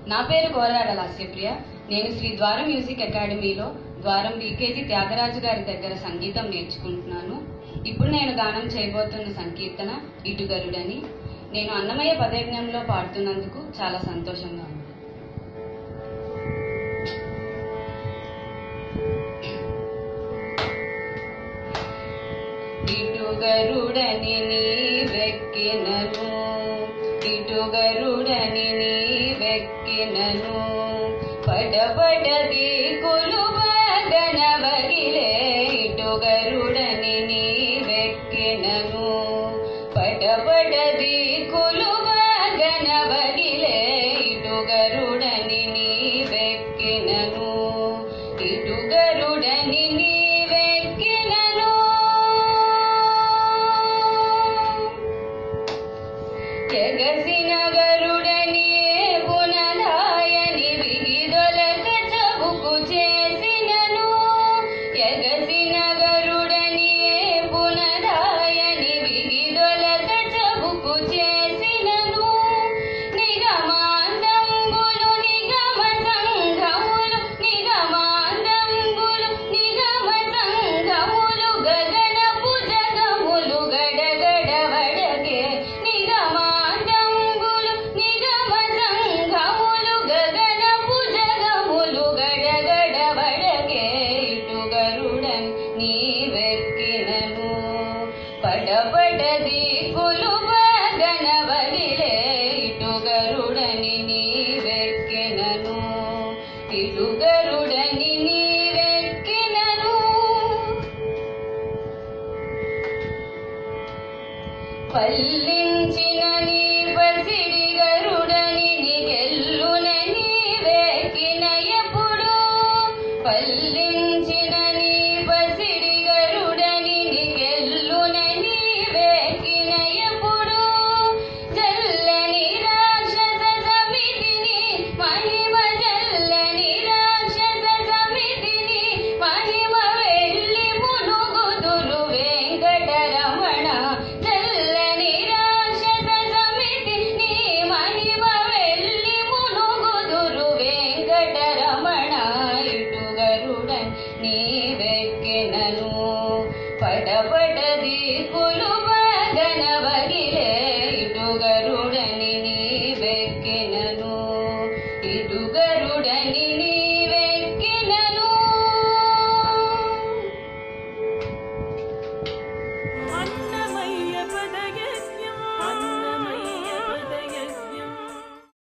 నా పేరు కోరాడ లాస్యప్రియ నేను శ్రీ ద్వారం మ్యూజిక్ అకాడమీలో ద్వారం వికేజీ త్యాగరాజు గారి దగ్గర సంగీతం నేర్చుకుంటున్నాను ఇప్పుడు నేను గానం చేయబోతున్న సంకీర్తన ఇటుగరుడని నేను అన్నమయ్య పదయజ్ఞంలో పాడుతున్నందుకు చాలా సంతోషంగా ఉంది ఇటుగరుడని నీ వెక్కినను ఇటుగరుడని నీ వెక్కినను పడబడది కొలువగనవగిలే ఇటుగరుడని నీ వెక్కినను పడబడది కొలువగనవగిలే ఇటుగరుడని నీ వెక్కినను ఇటుగరుడని నీ వెక్కినను జగసిన గరుడని పునదాయని విగిదొలక చబుకు చేసినను ఎగసిన గరుడని పునదాయని విగిదొలక చబుకు చేసినను నిగమాందంబులు నిగమ సంఘములు నిగమాందంబులు నిగమ సంఘములు గగనపు జగములు గడగడ వడగే నిగమాందంబులు నిగమ సంఘములు గగనపు జగములు గడగడ వడగే ఇటు గరుడన్ నీ వెక్కినను పడబడది కొలువ గణవగిలే ఇటు గరుడని నీ వెక్కినను ఇటు గరుడని నీ వెక్కినను పల్లించిన నీ పసిడి గరుడని నిగెల్లునని వేకిన ఎప్పుడు పల్లించిన నీ పసిడి గరుడని నిగెల్లునని వేకిన ఎప్పుడు జల్లని రాక్షస సమితిని మహిమ జల్లని రాక్షస సమితిని మహిమ వెళ్ళి మునుగుదురు వెంకటరమణ జల్లని రాక్షస సమితిని మహిమ వెళ్ళి మునుగుదురు వెంకటరమణ ఇటు గరుడన్ నీ వెక్కెనను పడబడది కొలువ